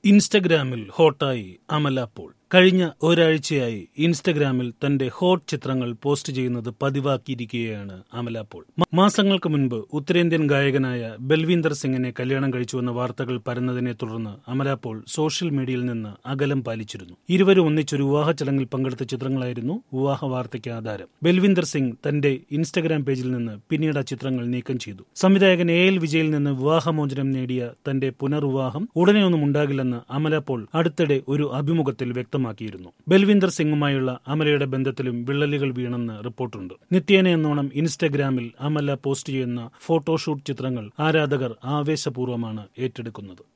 ഇൻസ്റ്റഗ്രാമിൽ ഹോട്ടായി അമല പോൾ കഴിഞ്ഞ ഒരാഴ്ചയായി ഇൻസ്റ്റഗ്രാമിൽ തന്റെ ഹോട്ട് ചിത്രങ്ങൾ പോസ്റ്റ് ചെയ്യുന്നത് പതിവാക്കിയിരിക്കുകയാണ് അമല പോൾ മാസങ്ങൾക്ക് മുൻപ് ഉത്തരേന്ത്യൻ ഗായകനായ ബൽവീന്ദർ സിംഗിനെ കല്യാണം കഴിച്ചുവെന്ന വാർത്തകൾ പരന്നതിനെ തുടർന്ന് അമല പോൾ സോഷ്യൽ മീഡിയയിൽ നിന്ന് അകലം പാലിച്ചിരുന്നു ഇരുവരും ഒന്നിച്ചൊരു വിവാഹ ചടങ്ങിൽ പങ്കെടുത്ത ചിത്രങ്ങളായിരുന്നു വിവാഹ വാർത്തയ്ക്ക് ആധാരം ബൽവീന്ദർ സിംഗ് തന്റെ ഇൻസ്റ്റഗ്രാം പേജിൽ നിന്ന് പിന്നീട് ആ ചിത്രങ്ങൾ നീക്കം ചെയ്തു സംവിധായകൻ എ എൽ വിജയിൽ നിന്ന് വിവാഹമോചനം നേടിയ തന്റെ പുനർവിവാഹം ഉടനെ ഒന്നും ഉണ്ടാകില്ലെന്ന് അമല പോൾ അടുത്തിടെ ഒരു അഭിമുഖത്തിൽ വ്യക്തമാക്കിയിരുന്നു ബൽവീന്ദർ സിംഗുമായുള്ള അമലയുടെ ബന്ധത്തിലും വിള്ളലുകൾ വീണെന്ന് റിപ്പോർട്ടുണ്ട് നിത്യേന എന്നോണം ഇൻസ്റ്റഗ്രാമിൽ അമല പോസ്റ്റ് ചെയ്യുന്ന ഫോട്ടോഷൂട്ട് ചിത്രങ്ങൾ ആരാധകർ ആവേശപൂർവ്വമാണ് ഏറ്റെടുക്കുന്നത്